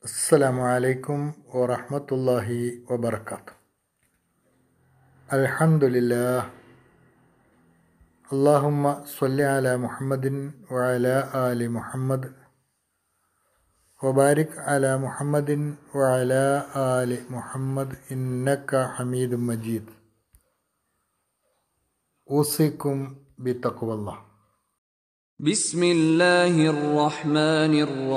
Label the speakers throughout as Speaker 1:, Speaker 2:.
Speaker 1: السلام عليكم ورحمة الله وبركاته الحمد لله اللهم صل على محمد وعلى آل محمد وبارك على محمد وعلى آل محمد إنك حميد مجيد أوصيكم بتقوى الله
Speaker 2: بسم الله الرحمن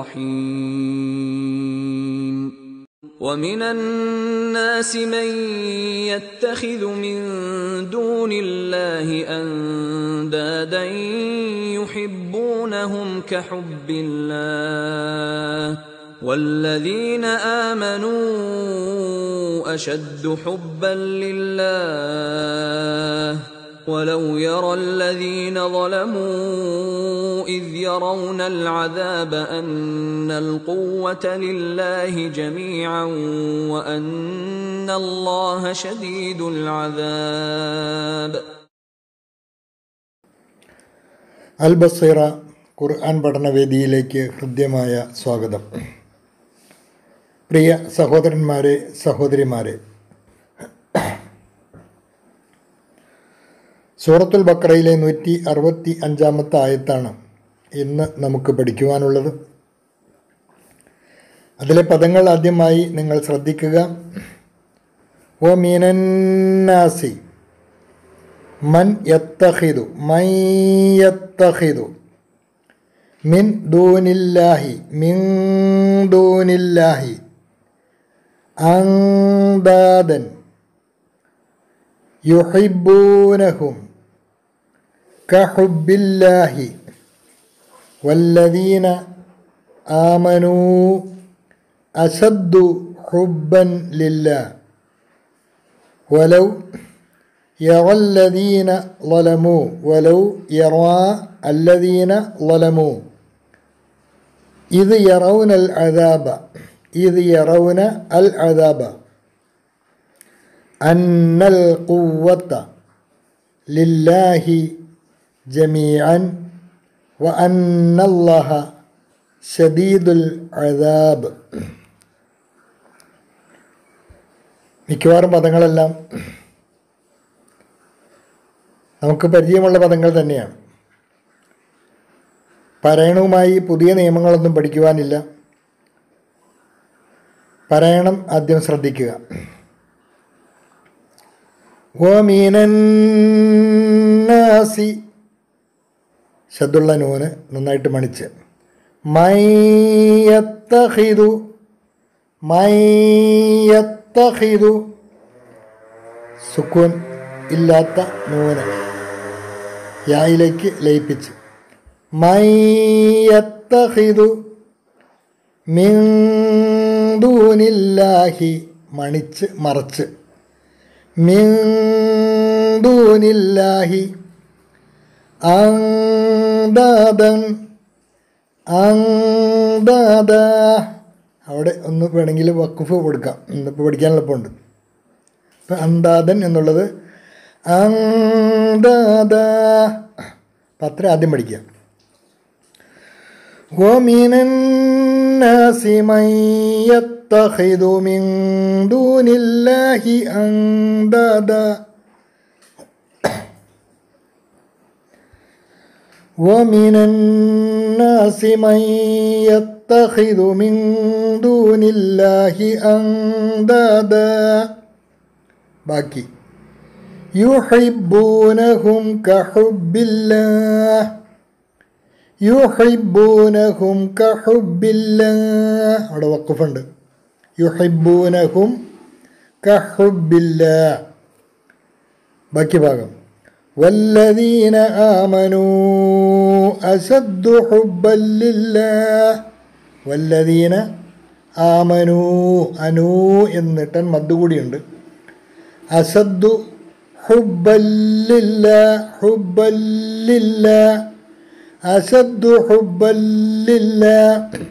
Speaker 2: الرحيم ومن الناس من يتخذ من دون الله اندادا يحبونهم كحب الله والذين امنوا اشد حبا لله ولو يرى الذين ظلموا إذ يرون العذاب أن القوة لله جميعا وأن الله شديد العذاب
Speaker 1: അൽ ബസീറ ഖുർആൻ പഠനവേദിയിലേക്ക് ഹൃദ്യമായ സ്വാഗതം പ്രിയ സഹോദരന്മാരെ സഹോദരിമാരെ സൂറത്തുൽ ബക്കറയിലെ നൂറ്റി അറുപത്തി അഞ്ചാമത്തെ ആയത്താണ് ഇന്ന് നമുക്ക് പഠിക്കുവാനുള്ളത് അതിലെ പദങ്ങൾ ആദ്യമായി നിങ്ങൾ ശ്രദ്ധിക്കുക ഓ മീനന്നാസി മൻ യത്തഹിദു മൈ യത്തഹിദു മിൻ ദൂനില്ലാഹി മിൻ ദൂനില്ലാഹി അങ്ദാദൻ യുഹിബൂനഹും كحب الله والذين آمنوا أشد حبا لله ولو يرى الذين ظلموا ولو يرى الذين ظلموا إذ يرون العذاب إذ يرون العذاب أن القوة لله جميعا وأن الله شديد العذاب മിക്കവാറും പദങ്ങളെല്ലാം നമുക്ക് പരിചയമുള്ള പദങ്ങൾ തന്നെയാണ് പാരായണവുമായി പുതിയ നിയമങ്ങളൊന്നും പഠിക്കുവാനില്ല പാരായണം ആദ്യം ശ്രദ്ധിക്കുക ഓമീനന്നാസി ശബ്ദുള്ള നൂന് നന്നായിട്ട് മണിച്ച് മയ്യത്തഹിതു മയ്യത്തഹിതു സുക്കൂൻ ഇല്ലാത്ത നൂന് യായിലേക്ക് ലയിപ്പിച്ച് മയ്യത്തഹിതു മിന്ദൂനില്ലാഹി മണിച്ച് മറച്ച് മിന്ദൂനില്ലാഹി അങ്ദാദൻ അങ്ദാദ അവിടെ ഒന്ന് വേണമെങ്കിൽ വക്കുഫ് കൊടുക്കാം ഇന്നിപ്പോൾ പഠിക്കാൻ എളുപ്പമുണ്ട് ഇപ്പം അന്താദൻ എന്നുള്ളത് അങ്ദാദ അപ്പം അത്ര ആദ്യം പഠിക്കാം ومن الناس من يتخذ من دون الله أندادا ومن الناس من يتخذ من دون الله أندادا باقي يحبونهم كحب الله യുഹിബൂനഹും കഹുബില്ല അവിടെ വക്കുഫുണ്ട് യുഹിബൂനഹും കഹുബില്ല ബാക്കി ഭാഗം വല്ലദീന ആമനു അസദ്ദു ഹുബല്ലില്ല വല്ലദീന ആമനു അനു എന്നിട്ടൻ മദ്ദുകൂടിയുണ്ട് അസദ്ദു ഹുബല്ലില്ല ഹുബല്ലില്ല أشد حبا لله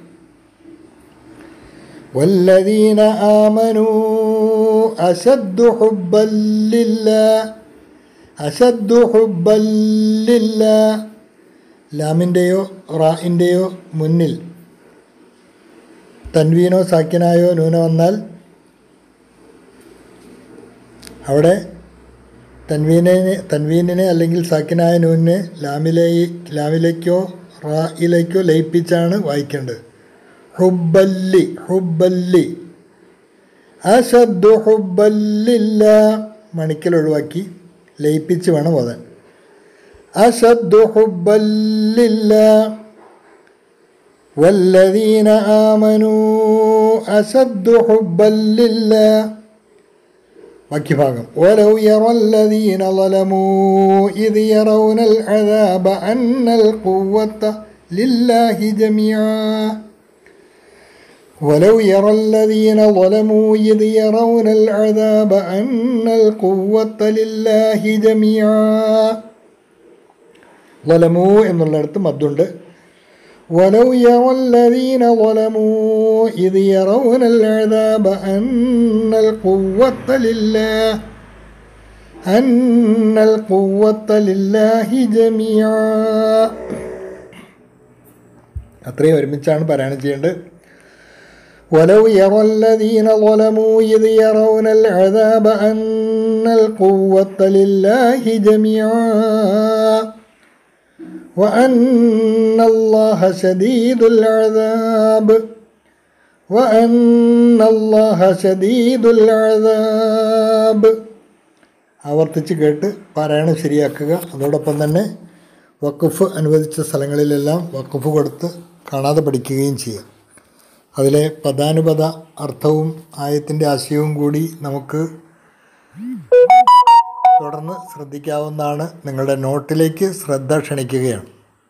Speaker 1: والذين آمنوا أشد حبا لله أشد حبا لله ലാമിൻ്റെയോ റായിൻ്റെയോ മുന്നിൽ തൻവീനോ സാക്കിനായോ നൂന വന്നാൽ അവിടെ തൻവീനെ തൻവീനിനെ അല്ലെങ്കിൽ സാക്കിനായ നൂനിനെ ലാമിലേ ലാമിലേക്കോ റായിലേക്കോ ലയിപ്പിച്ചാണ് വായിക്കേണ്ടത് ഹുബല്ലി ഹുബല്ലി അശദ്ദു ഹുബല്ലില്ല മണിക്കൽ ഒഴിവാക്കി ലയിപ്പിച്ച് വേണം ഓതാൻ അശദ്ദു ഹുബല്ലില്ല والذين آمنوا أشد حبا لله ബാക്കി ഭാഗം ولو يرى الذين ظلموا إذ يرون العذاب أن القوة لله جميعا ولو يرى الذين ظلموا إذ يرون العذاب أن القوة لله جميعا ظلموا എന്നുള്ളിടത്ത് മദ്ദുണ്ട് ولو يرى الذين ظلموا إذ يرون العذاب أن القوة لله أن القوة لله جميعا അത്രയും ഒരുമിച്ചാണ് പാരായണം ചെയ്യേണ്ടത് ولو يرى الذين ظلموا إذ يرون العذاب أن القوة لله جميعا وأن الله شديد العذاب وأن الله شديد العذاب ആവർത്തിച്ച് കേട്ട് പാരായണം ശരിയാക്കുക അതോടൊപ്പം തന്നെ വഖഫ് അനുവദിച്ച സ്ഥലങ്ങളിലെല്ലാം വഖഫ് കൊടുത്ത് കാണാതെ പഠിക്കുകയും ചെയ്യുക അതിലെ പദാനുപത അർത്ഥവും ആയത്തിൻ്റെ ആശയവും കൂടി നമുക്ക് തുടർന്ന് ശ്രദ്ധിക്കാവുന്നതാണ് നിങ്ങളുടെ നോട്ടിലേക്ക് ശ്രദ്ധ ക്ഷണിക്കുകയാണ്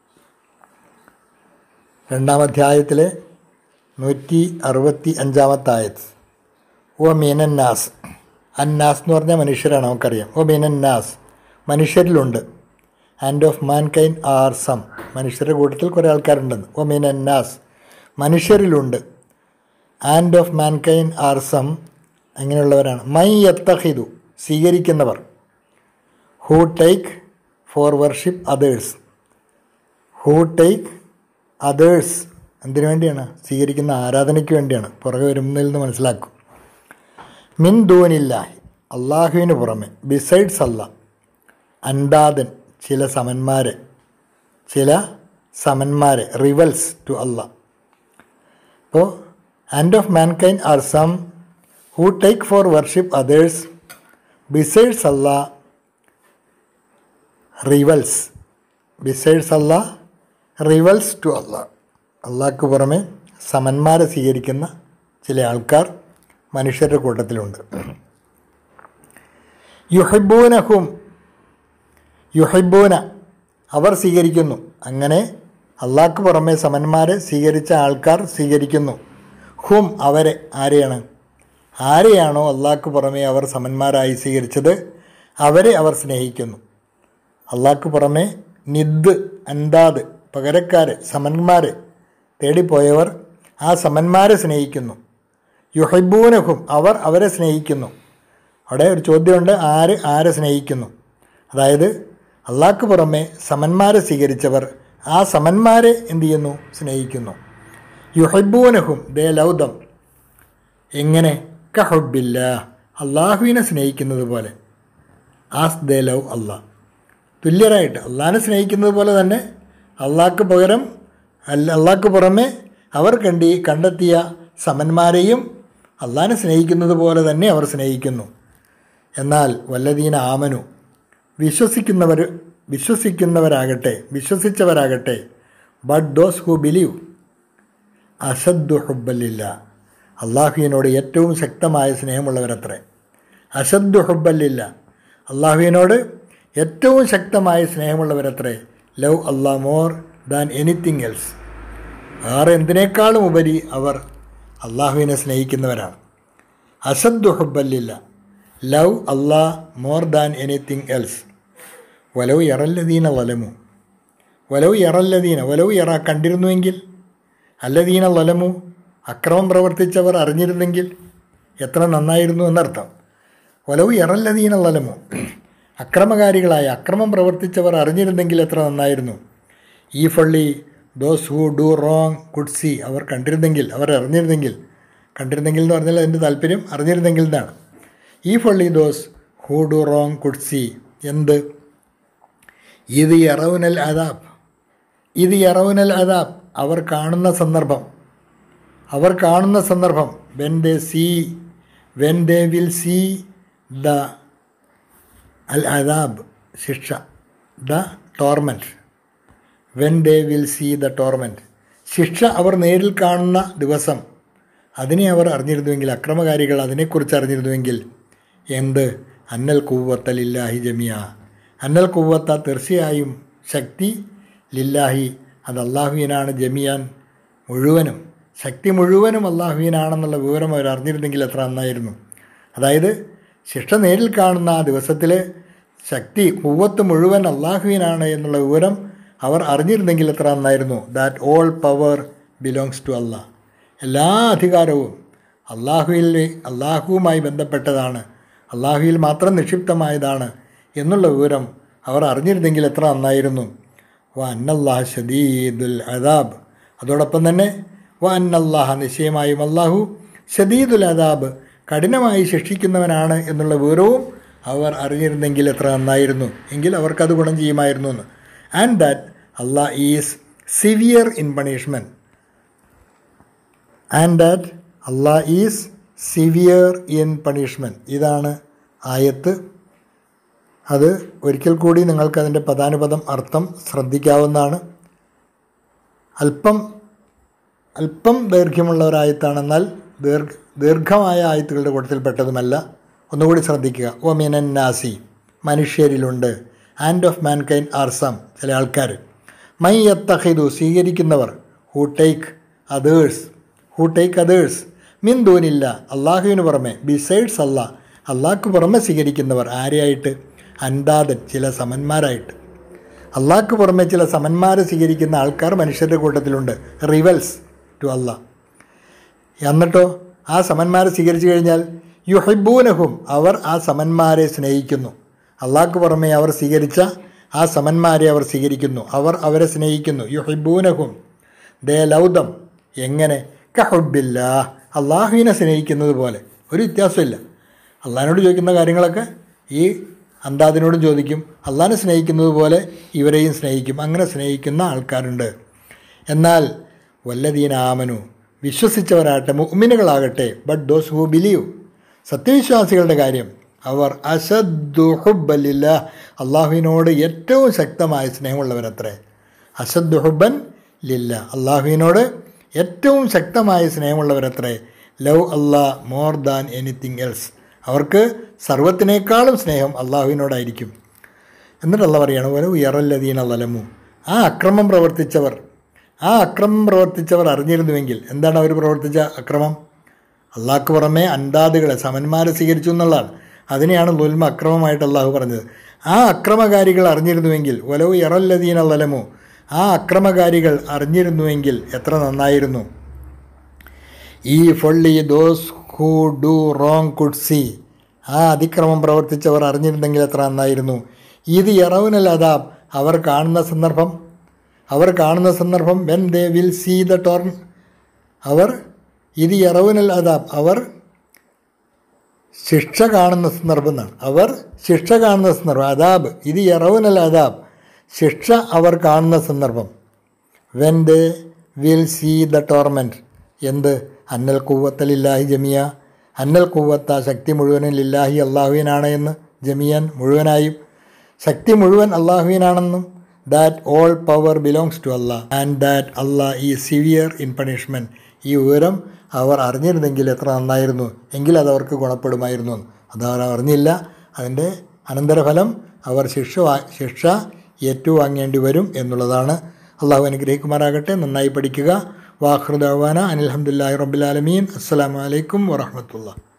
Speaker 1: രണ്ടാം അധ്യായത്തിലെ നൂറ്റി അറുപത്തി അഞ്ചാമത്തെ ആയത്ത് ഓ മീനന്നാസ് അന്നാസ് എന്ന് പറഞ്ഞാൽ മനുഷ്യരാണ് നമുക്കറിയാം ഓ മീനന്നാസ് മനുഷ്യരിലുണ്ട് and of mankind are some മനുഷ്യരുടെ കൂട്ടത്തിൽ കുറേ ആൾക്കാരുണ്ടെന്ന് ഓ മീനന്നാസ് മനുഷ്യരിലുണ്ട് and of mankind are some അങ്ങനെയുള്ളവരാണ് മൈ യത്തഹിദു സ്വീകരിക്കുന്നവർ who take for worship others who take others എന്തിനു വേണ്ടിയാണ് സ്വീകരിക്കുന്ന ആരാധനയ്ക്ക് വേണ്ടിയാണ് പുറകെ വരുന്നതിൽ നിന്ന് മനസ്സിലാക്കും മിൻ ദൂനില്ലാഹി അള്ളാഹുവിന് പുറമെ ബിസൈഡ്സ് അല്ല അൻഡാദൻ ചില സമന്മാരെ ചില സമന്മാരെ റിവൽസ് ടു അല്ല അപ്പോൾ and of mankind are some who take for worship others besides അല്ല റിവൽസ് ബിസൈഡ്സ് അല്ല റിവൽസ് ടു അല്ല അള്ളാഹ്ക്ക് പുറമെ സമന്മാരെ സ്വീകരിക്കുന്ന ചില ആൾക്കാർ മനുഷ്യരുടെ കൂട്ടത്തിലുണ്ട് യുഹബൂനഹും യുഹബൂന അവർ സ്വീകരിക്കുന്നു അങ്ങനെ അള്ളാഹ്ക്ക് പുറമെ സമന്മാരെ സ്വീകരിച്ച ആൾക്കാർ സ്വീകരിക്കുന്നു ഹും അവരെ ആരെയാണ് ആരെയാണോ അള്ളാഹ്ക്ക് പുറമെ അവർ സമന്മാരായി സ്വീകരിച്ചത് അവരെ അവർ സ്നേഹിക്കുന്നു അള്ളാഹ്ക്ക് പുറമെ നിദ് അൻദാദ് പകരക്കാര് സമന്മാർ തേടിപ്പോയവർ ആ സമന്മാരെ സ്നേഹിക്കുന്നു യുഹബൂനഹും അവർ അവരെ സ്നേഹിക്കുന്നു അവിടെ ഒരു ചോദ്യമുണ്ട് ആര് ആരെ സ്നേഹിക്കുന്നു അതായത് അള്ളാഹ്ക്ക് പുറമെ സമന്മാരെ സ്വീകരിച്ചവർ ആ സമന്മാരെ എന്തു ചെയ്യുന്നു സ്നേഹിക്കുന്നു യുഹബൂനഹും ദേ ലൗദം എങ്ങനെ കഹുബില്ല അള്ളാഹുവിനെ സ്നേഹിക്കുന്നത് പോലെ ആസ് ദേ ലവ് അള്ളാഹ് തുല്യരായിട്ട് അള്ളാഹിനെ സ്നേഹിക്കുന്നത് പോലെ തന്നെ അള്ളാഹ്ക്ക് പകരം അല്ല അള്ളാഹ്ക്ക് പുറമെ അവർ കണ്ടി കണ്ടെത്തിയ സമന്മാരെയും അള്ളാഹിനെ സ്നേഹിക്കുന്നത് പോലെ തന്നെ അവർ സ്നേഹിക്കുന്നു എന്നാൽ വല്ലതീന ആമനു വിശ്വസിക്കുന്നവർ വിശ്വസിക്കുന്നവരാകട്ടെ വിശ്വസിച്ചവരാകട്ടെ ബട്ട് ദോസ് ഹു ബിലീവ് അസദ്ദു ഹുബല്ലില്ല അള്ളാഹുവിനോട് ഏറ്റവും ശക്തമായ സ്നേഹമുള്ളവരത്രേ അസദ്ദു ഹുബല്ലില്ല അള്ളാഹുവിനോട് ഏറ്റവും ശക്തമായ സ്നേഹമുള്ളവരത്രേ love Allah more than anything else വേറെ എന്തിനേക്കാളും ഉപരി അവർ അള്ളാഹുവിനെ സ്നേഹിക്കുന്നവരാണ് അസദ്ദു ഹുബല്ലില്ല love Allah more than anything else വലവ് എറല്ലദീന വലമു വലവ് എറല്ലദീന വലവ് എറ കണ്ടിരുന്നുവെങ്കിൽ അല്ലദീന വലമു അക്രമം പ്രവർത്തിച്ചവർ അറിഞ്ഞിരുന്നെങ്കിൽ എത്ര നന്നായിരുന്നു എന്നർത്ഥം വലവ് എറല്ലദീന വലമു അക്രമകാരികളായ അക്രമം പ്രവർത്തിച്ചവർ അറിഞ്ഞിരുന്നെങ്കിൽ എത്ര നന്നായിരുന്നു ഈ ഫള്ളി those who do wrong could see അവർ കണ്ടിരുന്നെങ്കിൽ അവർ അറിഞ്ഞിരുന്നെങ്കിൽ കണ്ടിരുന്നെങ്കിൽ എന്ന് പറഞ്ഞാൽ അതിൻ്റെ താല്പര്യം അറിഞ്ഞിരുന്നെങ്കിൽ എന്നാണ് ഈ ഫള്ളി those who do wrong could see എന്ത് ഇത് യറവുനൽ അതാബ് ഇത് യറവുനൽ അതാബ് അവർ കാണുന്ന സന്ദർഭം അവർ കാണുന്ന സന്ദർഭം when they see when they will see the അൽ അദാബ് ശിക്ഷ the torment when they will see the torment ശിക്ഷ അവർ നേരിൽ കാണുന്ന ദിവസം അതിനെ അവർ അറിഞ്ഞിരുന്നുവെങ്കിൽ അക്രമകാരികൾ അതിനെക്കുറിച്ച് അറിഞ്ഞിരുന്നുവെങ്കിൽ എന്ത് അന്നൽ കൂവത്ത ലില്ലാഹി ജമിയ അന്നൽ കൂവത്ത തീർച്ചയായും ശക്തി ലില്ലാഹി അത് അള്ളാഹുവിനാണ് ജമിയാൻ മുഴുവനും ശക്തി മുഴുവനും അള്ളാഹുവിനാണെന്നുള്ള വിവരം അവർ അറിഞ്ഞിരുന്നെങ്കിൽ എത്ര നന്നായിരുന്നു അതായത് ശിക്ഷ നേരിൽ കാണുന്ന ആ ദിവസത്തിൽ ശക്തി കൂവത്ത് മുഴുവൻ അള്ളാഹുവിനാണ് എന്നുള്ള വിവരം അവർ അറിഞ്ഞിരുന്നെങ്കിൽ എത്ര നന്നായിരുന്നു that all power belongs to Allah എല്ലാ അധികാരവും അള്ളാഹുവിൽ അള്ളാഹുവുമായി ബന്ധപ്പെട്ടതാണ് അള്ളാഹുവിൽ മാത്രം നിക്ഷിപ്തമായതാണ് എന്നുള്ള വിവരം അവർ അറിഞ്ഞിരുന്നെങ്കിൽ എത്ര നന്നായിരുന്നു വ അന്നല്ലാഹ് ഷദീദുൽ അദാബ് അതോടൊപ്പം തന്നെ വ അന്നല്ലാഹ നിശ്ചയമായും അള്ളാഹു ഷദീദുൽ അദാബ് കഠിനമായി ശിക്ഷിക്കുന്നവനാണ് എന്നുള്ള വിവരവും അവർ അറിഞ്ഞിരുന്നെങ്കിൽ എത്ര നന്നായിരുന്നു എങ്കിൽ അവർക്കത് ഗുണം ചെയ്യുമായിരുന്നു എന്ന് and that Allah is severe in punishment and that Allah is severe in punishment ഇതാണ് ആയത്ത് അത് ഒരിക്കൽ കൂടി നിങ്ങൾക്ക് അതിൻ്റെ പദാനുപദം അർത്ഥം ശ്രദ്ധിക്കാവുന്നതാണ് അല്പം അല്പം ദൈർഘ്യമുള്ള ഒരായത്താണെന്നാൽ ദീർഘ ദീർഘമായ ആയത്തുകളുടെ കൂട്ടത്തിൽപ്പെട്ടതുമല്ല ഒന്നുകൂടി ശ്രദ്ധിക്കുക ഓ മിനൻ നാസി മനുഷ്യരിലുണ്ട് and of mankind are some ചില ആൾക്കാർ മൈ യത്തഹിദു സ്വീകരിക്കുന്നവർ who take others who take others മിൻ ദൂനില്ല അള്ളാഹുവിന് പുറമെ ബിസൈഡ്സ് അല്ല അള്ളാഹ്ക്ക് പുറമെ സ്വീകരിക്കുന്നവർ ആരെയായിട്ട് അൻദാദൻ ചില സമന്മാരായിട്ട് അള്ളാഹ്ക്ക് പുറമെ ചില സമന്മാരെ സ്വീകരിക്കുന്ന ആൾക്കാർ മനുഷ്യരുടെ കൂട്ടത്തിലുണ്ട് റിവൽസ് ടു അള്ളാഹ് എന്നിട്ടോ ആ സമന്മാരെ സ്വീകരിച്ചു കഴിഞ്ഞാൽ യുഹിബൂനഹും അവർ ആ സമന്മാരെ സ്നേഹിക്കുന്നു അള്ളാഹ്ക്ക് പുറമെ അവർ സ്വീകരിച്ച ആ സമന്മാരെ അവർ സ്വീകരിക്കുന്നു അവർ അവരെ സ്നേഹിക്കുന്നു യുഹിബൂനഹും ദേ ലൗദം എങ്ങനെ കഹുബില്ല അള്ളാഹുവിനെ സ്നേഹിക്കുന്നത് പോലെ ഒരു വ്യത്യാസമില്ല അള്ളാഹിനോട് ചോദിക്കുന്ന കാര്യങ്ങളൊക്കെ ഈ അന്താദിനോടും ചോദിക്കും അള്ളാഹിനെ സ്നേഹിക്കുന്നത് പോലെ ഇവരെയും സ്നേഹിക്കും അങ്ങനെ സ്നേഹിക്കുന്ന ആൾക്കാരുണ്ട് എന്നാൽ വല്ലദീന ആമനു വിശ്വസിച്ചവരാകട്ടെ മുഅ്മിനുകളാകട്ടെ ബട്ട് ദോസ് ഹു ബിലീവ് സത്യവിശ്വാസികളുടെ കാര്യം അവർ അസദ്ദുഹുബല്ലില്ല അള്ളാഹുവിനോട് ഏറ്റവും ശക്തമായ സ്നേഹമുള്ളവരത്രേ അസദ്ദുഹുബൻ ലില്ല അള്ളാഹുവിനോട് ഏറ്റവും ശക്തമായ സ്നേഹമുള്ളവരത്രേ love Allah more than anything else അവർക്ക് സർവത്തിനേക്കാളും സ്നേഹം അള്ളാഹുവിനോടായിരിക്കും എന്നിട്ട് അല്ല പറയാണ് ഒരു ഉയറല്ലതീന ലലമു ആ അക്രമം പ്രവർത്തിച്ചവർ ആ അക്രമം പ്രവർത്തിച്ചവർ അറിഞ്ഞിരുന്നുവെങ്കിൽ എന്താണ് അവർ പ്രവർത്തിച്ച അക്രമം അള്ളാഹ്ക്ക് പുറമെ അന്താദുകളെ സമന്മാരെ സ്വീകരിച്ചു എന്നുള്ളതാണ് അതിനെയാണ് ലുൽമ അക്രമമായിട്ട് അള്ളാഹു പറഞ്ഞത് ആ അക്രമകാരികൾ അറിഞ്ഞിരുന്നുവെങ്കിൽ ഒലവ് ഇറല്ലതീന ലലമു ആ അക്രമകാരികൾ അറിഞ്ഞിരുന്നുവെങ്കിൽ എത്ര നന്നായിരുന്നു ഈ ഫൊള്ളി those who do wrong could see ആ അതിക്രമം പ്രവർത്തിച്ചവർ അറിഞ്ഞിരുന്നെങ്കിൽ എത്ര നന്നായിരുന്നു ഇത് യറവുനൽ അതാബ് അവർ കാണുന്ന സന്ദർഭം അവർ കാണുന്ന സന്ദർഭം when they will see the torn അവർ ഇത് യറവുനൽ അതാബ് അവർ ശിക്ഷ കാണുന്ന സന്ദർഭം എന്നാണ് അവർ ശിക്ഷ കാണുന്ന സന്ദർഭം അതാബ് ഇത് യറവുനൽ അതാബ് ശിക്ഷ അവർ കാണുന്ന സന്ദർഭം when they will see the torment എന്ത് അന്നൽ കൂവത്തലില്ലാഹി ജമിയ അന്നൽ കൂവത്ത ശക്തി മുഴുവനും ലില്ലാഹി അള്ളാഹുവിനാണ് എന്ന് ജമിയാൻ മുഴുവനായും ശക്തി മുഴുവൻ അള്ളാഹുവിനാണെന്നും that all power belongs to Allah and that Allah is severe in punishment ഈ വിവരം അവർ അറിഞ്ഞിരുന്നെങ്കിൽ എത്ര നന്നായിരുന്നു എങ്കിൽ അത് അവർക്ക് ഗുണപ്പെടുമായിരുന്നു അത് അവർ അറിഞ്ഞില്ല അതിൻ്റെ അനന്തരഫലം അവർ ശിക്ഷ വാ- ശിക്ഷ ഏറ്റുവാങ്ങേണ്ടി വരും എന്നുള്ളതാണ് അള്ളാഹു അനുഗ്രഹിക്കുമാറാകട്ടെ നന്നായി പഠിക്കുക വാഹൃദാന അനിൽഹമുല്ലാഹി റബ്ബുലാലമീൻ അസ്സലാമു അലൈക്കും വറഹമത്തുള്ള